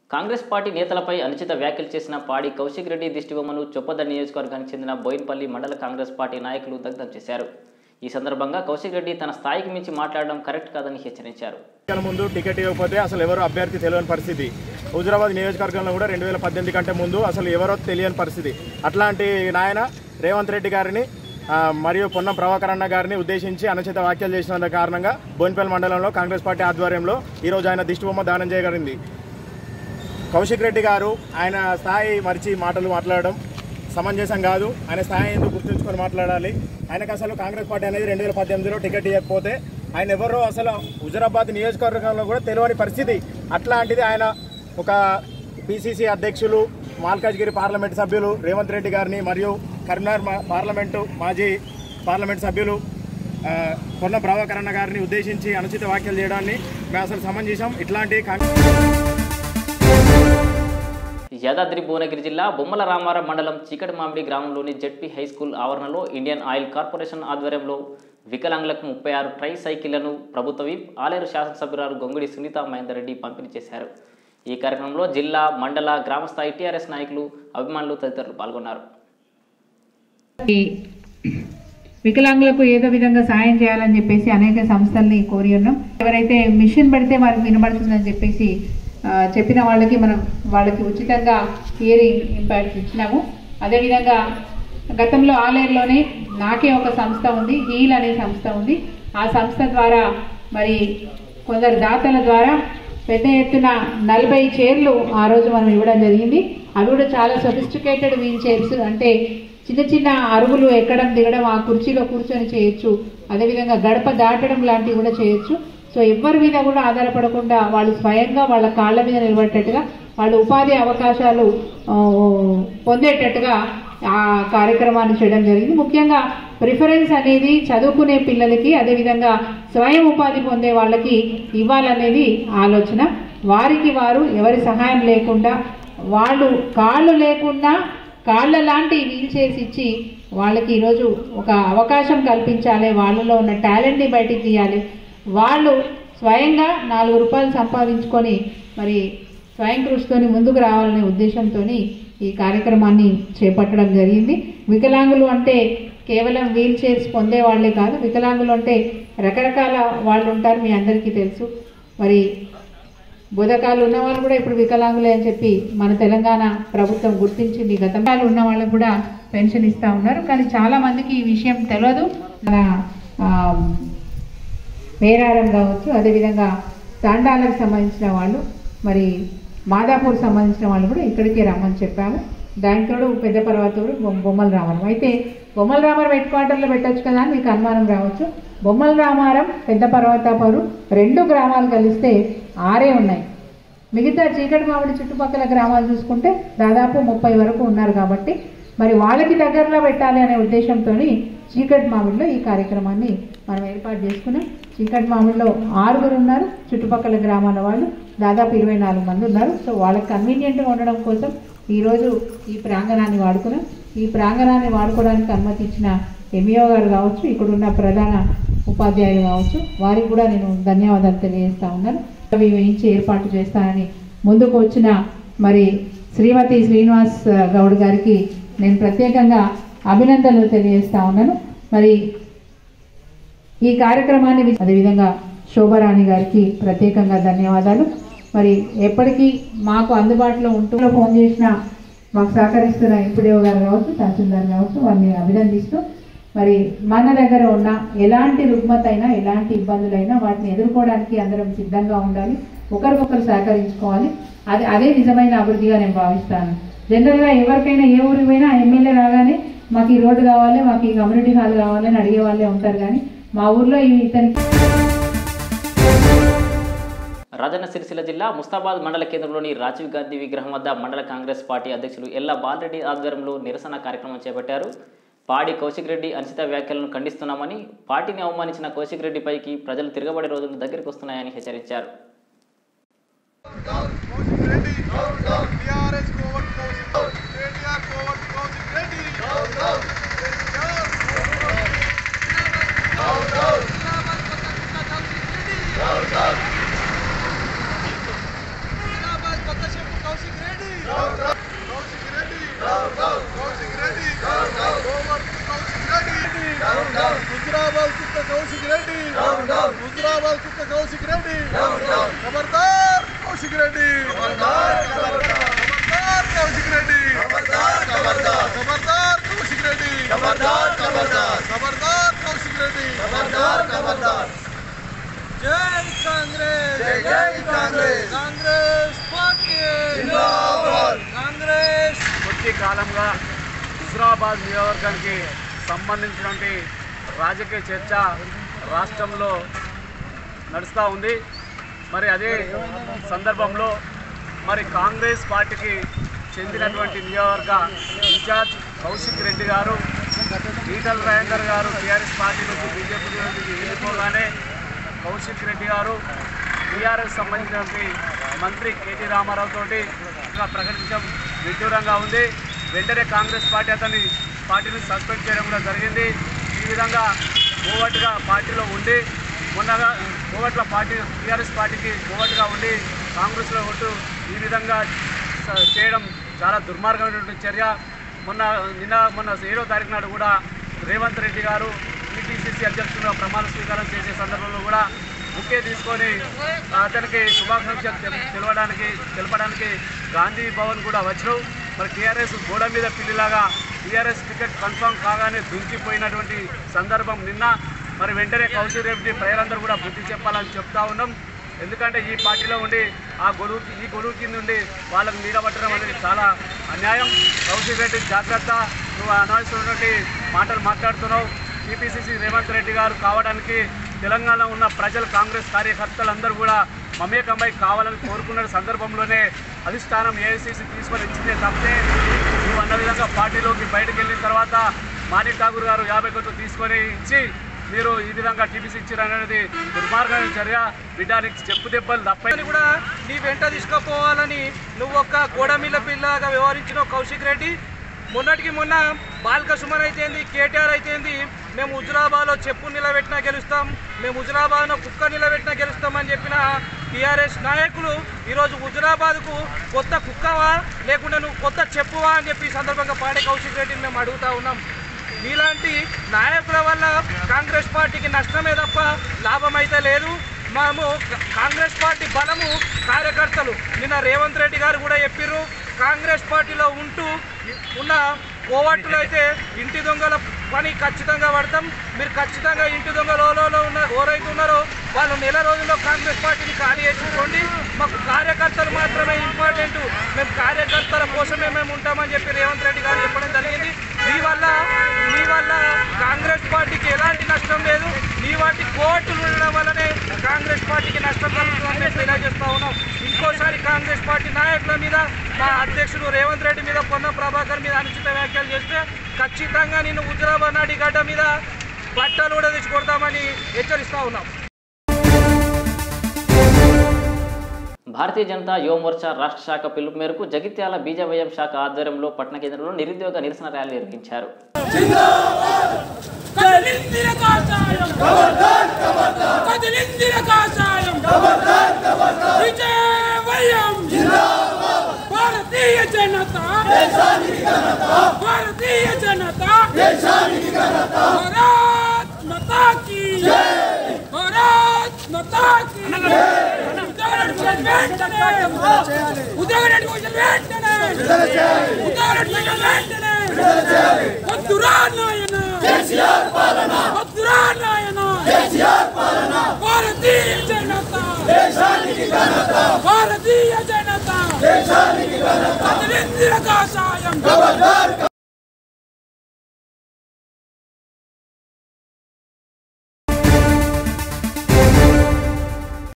Congress party నేతలపై అనుచిత వ్యాఖ్యలు చేసిన పాడి కౌశిక్ రెడ్డి దిష్టిబొమ్మను చొప్పద నియోజకవర్గానికి చెందిన బోయిన్పల్లి మండల కాంగ్రెస్ పార్టీ నాయకులు దగ్ధం చేశారు ఈ సందర్భంగా కౌశిక్ రెడ్డి తన స్థాయికి మించి మాట్లాడడం కరెక్ట్ కాదని హెచ్చరించారు ఎన్నికల ముందు టికెట్ ఇవ్వకపోతే అసలు ఎవరు అభ్యర్థి తెలియని పరిస్థితి హుజురాబాద్ నియోజకవర్గంలో కూడా రెండు వేల పద్దెనిమిది కంటే ముందు అసలు ఎవరో తెలియని పరిస్థితి అట్లాంటి నాయన రేవంత్ రెడ్డి గారిని ఆ, మరియు పొన్నం ప్రభాకర్ అన్న గారిని ఉద్దేశించి అనుచిత వ్యాఖ్యలు చేసిన కారణంగా బోన్పల్లి మండలంలో కాంగ్రెస్ పార్టీ ఆధ్వర్యంలో ఈరోజు ఆయన దిష్టిబొమ్మ దానం చేయగలిగింది కౌశిక్ రెడ్డి గారు ఆయన స్థాయి మరిచి మాటలు మాట్లాడడం సమంజసం కాదు ఆయన స్థాయి ఎందుకు గుర్తుంచుకొని మాట్లాడాలి ఆయనకు అసలు కాంగ్రెస్ పార్టీ అనేది రెండు వేల పద్దెనిమిదిలో టికెట్ ఇవ్వకపోతే ఆయన ఎవరో అసలు హుజరాబాద్ నియోజకవర్గంలో కూడా తెలియని పరిస్థితి అట్లాంటిది ఆయన ఒక పిసిసి అధ్యక్షులు మాల్కాజ్గిరి పార్లమెంట్ సభ్యులు రేవంత్ రెడ్డి గారిని మరియు కరీంనగర్ మా- పార్లమెంటు మాజీ పార్లమెంట్ సభ్యులు ఆ, పొన్న ప్రభాకరణ గారిని ఉద్దేశించి అనుచిత వ్యాఖ్యలు చేయడాన్ని మేము అసలు సమంజసం ఇట్లాంటి కాంగ్రెస్ యాదాద్రి భువనగిరి జిల్లా బొమ్మల రామారం మండలం చీకటి మామిడి గ్రామంలోని జెడ్పీ హై స్కూల్ ఆవరణలో ఇండియన్ ఆయిల్ కార్పొరేషన్ ఆధ్వర్యంలో వికలాంగులకు ముప్పై ఆరు ట్రై సైకిళ్లను ప్రభుత్వ విప్ ఆలేరు శాసనసభ్యురాలు గొంగుడి సునీత మహేందర్ రెడ్డి పంపిణీ చేశారు ఈ కార్యక్రమంలో జిల్లా మండల గ్రామస్థాయి టీఆర్ఎస్ నాయకులు అభిమానులు తదితరులు పాల్గొన్నారు ఈ వికలాంగులకు ఏదో విధంగా సాయం చేయాలని చెప్పేసి అనేక సంస్థల్ని కోరి ఉన్నాం ఎవరైతే మిషన్ పెడితే వారికి వినబడుతుందని చెప్పేసి ఆ, చెప్పిన వాళ్ళకి మనం వాళ్ళకి ఉచితంగా హియరింగ్ ఇంపాక్ట్స్ ఇచ్చినాము అదేవిధంగా గతంలో ఆలేరులోనే నాకే ఒక సంస్థ ఉంది హీల్ అనే సంస్థ ఉంది ఆ సంస్థ ద్వారా మరి కొందరు దాతల ద్వారా పెద్ద ఎత్తున నలభై చైర్లు ఆ రోజు మనం ఇవ్వడం జరిగింది అవి కూడా చాలా సొఫిస్టికేటెడ్ వీల్ చైర్స్ అంటే చిన్న చిన్న అరుగులు ఎక్కడం దిగడం ఆ కుర్చీలో కూర్చొని చేయొచ్చు అదేవిధంగా గడప దాటడం లాంటివి కూడా చేయొచ్చు సో ఎవరి మీద కూడా ఆధారపడకుండా వాళ్ళు స్వయంగా వాళ్ళ కాళ్ళ మీద నిలబడేటట్టుగా వాళ్ళు ఉపాధి అవకాశాలు ఆ, పొందేటట్టుగా ఆ కార్యక్రమాన్ని చేయడం జరిగింది ముఖ్యంగా ప్రిఫరెన్స్ అనేది చదువుకునే పిల్లలకి అదేవిధంగా స్వయం ఉపాధి పొందే వాళ్ళకి ఇవ్వాలనేది ఆలోచన వారికి వారు ఎవరి సహాయం లేకుండా వాళ్ళు కాళ్ళు లేకుండా కాళ్ళ లాంటి వీల్ చైర్స్ ఇచ్చి వాళ్ళకి ఈరోజు ఒక అవకాశం కల్పించాలి వాళ్ళలో ఉన్న టాలెంట్ని బయటికి తీయాలి వాళ్ళు స్వయంగా నాలుగు రూపాయలు సంపాదించుకొని మరి స్వయం కృషితోని ముందుకు రావాలనే ఉద్దేశంతో ఈ కార్యక్రమాన్ని చేపట్టడం జరిగింది వికలాంగులు అంటే కేవలం వీల్ చైర్స్ పొందే వాళ్ళే కాదు వికలాంగులు అంటే రకరకాల వాళ్ళు ఉంటారు మీ అందరికీ తెలుసు మరి బోధకాలు ఉన్న వాళ్ళు కూడా ఇప్పుడు వికలాంగులే అని చెప్పి మన తెలంగాణ ప్రభుత్వం గుర్తించింది గతంలో ఉన్న వాళ్ళకు కూడా పెన్షన్ ఇస్తూ ఉన్నారు కానీ చాలా మందికి ఈ విషయం తెలియదు మన ఆ, మేరారం కావచ్చు అదేవిధంగా తాండాలకు సంబంధించిన వాళ్ళు మరి మాదాపూర్ సంబంధించిన వాళ్ళు కూడా ఇక్కడికే రమ్మని చెప్పాము దానితోడు పెద్ద పర్వతూరు బొమ్- బొమ్మల రామారం అయితే బొమ్మల రామారం హెడ్ క్వార్టర్లో పెట్టొచ్చు కదా అని మీకు అనుమానం రావచ్చు బొమ్మల రామారం పెద్ద పర్వతాపురం రెండు గ్రామాలు కలిస్తే ఆరే ఉన్నాయి మిగతా చీకటి మామిడి చుట్టుపక్కల గ్రామాలు చూసుకుంటే దాదాపు ముప్పై వరకు ఉన్నారు కాబట్టి మరి వాళ్ళకి దగ్గరలో పెట్టాలి అనే ఉద్దేశంతో చీకటి మామిడిలో ఈ కార్యక్రమాన్ని మనం ఏర్పాటు చేసుకున్నాం చీకటి మామిడిలో ఆరుగురు ఉన్నారు చుట్టుపక్కల గ్రామాల వాళ్ళు దాదాపు ఇరవై నాలుగు మంది ఉన్నారు సో వాళ్ళకి కన్వీనియంట్గా ఉండడం కోసం ఈరోజు ఈ ప్రాంగణాన్ని వాడుకున్నాం ఈ ప్రాంగణాన్ని వాడుకోవడానికి అనుమతి ఇచ్చిన ఎంఈఓ గారు కావచ్చు ఇక్కడున్న ప్రధాన ఉపాధ్యాయులు కావచ్చు వారికి కూడా నేను ధన్యవాదాలు తెలియజేస్తా ఉన్నాను అవి వేయించి ఏర్పాటు చేస్తానని ముందుకు వచ్చిన మరి శ్రీమతి శ్రీనివాస్ గౌడ్ గారికి నేను ప్రత్యేకంగా అభినందనలు తెలియజేస్తా ఉన్నాను మరి ఈ కార్యక్రమాన్ని వి- అదేవిధంగా శోభరాణి గారికి ప్రత్యేకంగా ధన్యవాదాలు మరి ఎప్పటికీ మాకు అందుబాటులో ఉంటూ ఫోన్ చేసిన మాకు సహకరిస్తున్న ఎంపీడీఓ గారు కావచ్చు తహసీల్దార్ కావచ్చు వారిని అభినందిస్తూ మరి మన దగ్గర ఉన్న ఎలాంటి రుగ్మత అయినా ఎలాంటి ఇబ్బందులైనా వాటిని ఎదుర్కోవడానికి అందరం సిద్ధంగా ఉండాలి ఒకరికొకరు సహకరించుకోవాలి అది అదే నిజమైన అభివృద్ధిగా నేను భావిస్తాను జనరల్గా ఎవరికైనా ఏ ఊరికి పోయినా ఎమ్మెల్యే రాగానే మాకు ఈ రోడ్డు కావాలి మాకు ఈ కమ్యూనిటీ హాల్ కావాలని అడిగే వాళ్ళే ఉంటారు కానీ మా ఊర్లో ఈ ఇతనికి రాజన్న సిరిసిల్ల జిల్లా ముస్తాబాద్ మండల కేంద్రంలోని రాజీవ్ గాంధీ విగ్రహం వద్ద మండల కాంగ్రెస్ పార్టీ అధ్యక్షులు ఎల్లా బాలరెడ్డి ఆధ్వర్యంలో నిరసన కార్యక్రమం చేపట్టారు పాడి కౌశిక్ రెడ్డి అనుచిత వ్యాఖ్యలను ఖండిస్తున్నామని పార్టీని అవమానించిన కౌశిక్ రెడ్డిపైకి ప్రజలు తిరగబడే రోజులు దగ్గరికి వస్తున్నాయని హెచ్చరించారు టిఆర్ఎస్ కోవట్ కౌశిక్ కేటీఆర్ కోవట్ కౌశిక్ రెడ్డి జిందాబాద్ కొత్త చెప్పు కౌశిక్ రెడ్డి ఖబర్దార్ కౌశిక్ రెడ్డి ఖబర్దార్ కౌశిక్ రెడ్డి ఖబర్దార్ కౌశిక్ రెడ్డి జై కాంగ్రెస్ జై కాంగ్రెస్ కాంగ్రెస్ పార్టీ కాంగ్రెస్ కొద్ది కాలంగా హుజరాబాద్ నియోజకవర్గానికి సంబంధించినటువంటి రాజకీయ చర్చ రాష్ట్రంలో నడుస్తూ ఉంది మరి అదే సందర్భంలో మరి కాంగ్రెస్ పార్టీకి చెందినటువంటి నియోజకవర్గ ఇన్ఛార్జ్ కౌశిక్ రెడ్డి గారు ఈటల రాజేందర్ గారు టీఆర్ఎస్ పార్టీ నుంచి బీజేపీ నుంచి వెళ్ళిపోగానే కౌశిక్ రెడ్డి గారు టీఆర్ఎస్ సంబంధించినటువంటి మంత్రి కేటీ రామారావు తోటి ఇంకా ప్రకటించడం విడ్డూరంగా ఉంది వెంటనే కాంగ్రెస్ పార్టీ అతన్ని పార్టీని సస్పెండ్ చేయడం కూడా జరిగింది ఈ విధంగా మూవట్టుగా పార్టీలో ఉండి మొన్నగా మూవట్ల పార్టీ టీఆర్ఎస్ పార్టీకి మూవట్టుగా ఉండి కాంగ్రెస్లో ఉంటూ ఈ విధంగా స- చేయడం చాలా దుర్మార్గమైనటువంటి చర్య మొన్న నిన్న మొన్న ఏడో తారీఖు నాడు కూడా రేవంత్ రెడ్డి గారు టీపీసీసీ అధ్యక్షులుగా ప్రమాణ స్వీకారం చేసే సందర్భంలో కూడా బుకే తీసుకొని అతనికి శుభాకాంక్షలు తెల- తెలవడానికి తెలపడానికి గాంధీ భవన్ కూడా వచ్చారు మరి టీఆర్ఎస్ గోడ మీద పిల్లిలాగా టీఆర్ఎస్ టికెట్ కన్ఫర్మ్ కాగానే దుంకిపోయినటువంటి సందర్భం నిన్న మరి వెంటనే కౌశిక్ రెడ్డి ప్రజలందరూ కూడా బుద్ధి చెప్పాలని చెప్తా ఉన్నాం ఎందుకంటే ఈ పార్టీలో ఉండి ఆ గొడుగు ఈ గొడుగు కింద ఉండి వాళ్ళకు నీడబట్టడం అనేది చాలా అన్యాయం కౌశిక్ రెడ్డి జాగ్రత్త నువ్వు అనవసరమైనటువంటి మాటలు మాట్లాడుతున్నావు టీపీసీసీ రేవంత్ రెడ్డి గారు కావడానికి తెలంగాణ ఉన్న ప్రజలు కాంగ్రెస్ కార్యకర్తలందరూ కూడా మమేకమై కావాలని కోరుకున్న సందర్భంలోనే అధిష్టానం ఏఐసీసీ తీసుకొని ఇచ్చిందే తప్పితే నువ్వు అన్న విధంగా పార్టీలోకి బయటకు వెళ్ళిన తర్వాత మాణిక్ ఠాగూర్ గారు యాభై కోట్లు తీసుకొని ఇచ్చి మీరు ఈ విధంగా టీపీసీ ఇచ్చారు అనేది దుర్మార్గమైన చర్య బిడ్డానికి చెప్పు దెబ్బలు తప్ప అని కూడా నీ వెంట తీసుకుపోవాలని నువ్వు ఒక గోడమిల్ల పిల్లగా వ్యవహరించిన కౌశిక్ రెడ్డి మొన్నటికి మొన్న బాల్క సుమన్ అయితేంది కేటీఆర్ అయితేంది మేము హుజురాబాద్లో చెప్పు నిలబెట్టినా గెలుస్తాం మేము హుజురాబాద్లో కుక్క నిలబెట్టినా గెలుస్తామని చెప్పిన టీఆర్ఎస్ నాయకులు ఈరోజు హుజురాబాద్కు కొత్త కుక్కవా లేకుంటే నువ్వు కొత్త చెప్పువా అని చెప్పి ఈ సందర్భంగా పాడే కౌశిక్ రెడ్డిని మేము అడుగుతా ఉన్నాం మీలాంటి నాయకుల వల్ల కాంగ్రెస్ పార్టీకి నష్టమే తప్ప లాభం అయితే లేదు మేము కా- కాంగ్రెస్ పార్టీ బలము కార్యకర్తలు నిన్న రేవంత్ రెడ్డి గారు కూడా చెప్పిర్రు కాంగ్రెస్ పార్టీలో ఉంటూ ఉన్న కోవట్లు అయితే ఇంటి దొంగల పని ఖచ్చితంగా పడతాం మీరు ఖచ్చితంగా ఇంటి దొంగలలో ఉన్న ఎవరైతే ఉన్నారో వాళ్ళు నెల రోజుల్లో కాంగ్రెస్ పార్టీని ఖాళీ చేసుకోండి మాకు కార్యకర్తలు మాత్రమే ఇంపార్టెంట్ మేము కార్యకర్తల కోసమే మేము ఉంటామని చెప్పి రేవంత్ రెడ్డి గారు చెప్పడం జరిగింది మీ వల్ల మీ వల్ల కాంగ్రెస్ పార్టీకి ఎలాంటి నష్టం లేదు మీ వాటి కోర్టులు ఉండడం వల్లనే కాంగ్రెస్ పార్టీకి నష్టం కలుగుతుందని మేము తెలియజేస్తా ఉన్నాం ఇంకోసారి కాంగ్రెస్ పార్టీ నాయకుల మీద మా అధ్యక్షుడు రేవంత్ రెడ్డి మీద పొన్నం ప్రభాకర్ మీద అనుచిత వ్యాఖ్యలు చేస్తే ఖచ్చితంగా నేను హుజరాబాద్ నాటి గడ్డ మీద బట్టలు కూడా తెచ్చి కొడతామని హెచ్చరిస్తా ఉన్నాం భారతీయ జనతా యువ మోర్చా రాష్ట్ర శాఖ పిలుపు మేరకు జగిత్యాల బీజేవైఎం శాఖ ఆధ్వర్యంలో పట్టణ కేంద్రంలో నిరుద్యోగ నిరసన ర్యాలీ నిర్వహించారు కదిలిందిర కాషాయం కదిలిందిర కాషాయం విజయవయం భారతీయ జనతా భారతీయ జనతా భారత్ మాతా కీ భారత్ మాతా కీ ఉదయరెడ్డి కోసం వెంటనే ఉదయరెడ్డి కోసం వెంటనే వద్దురా నాయన వద్దురా నాయన భారతీయ జనతా భారతీయ జనతా కదిలిందిర కాషాయం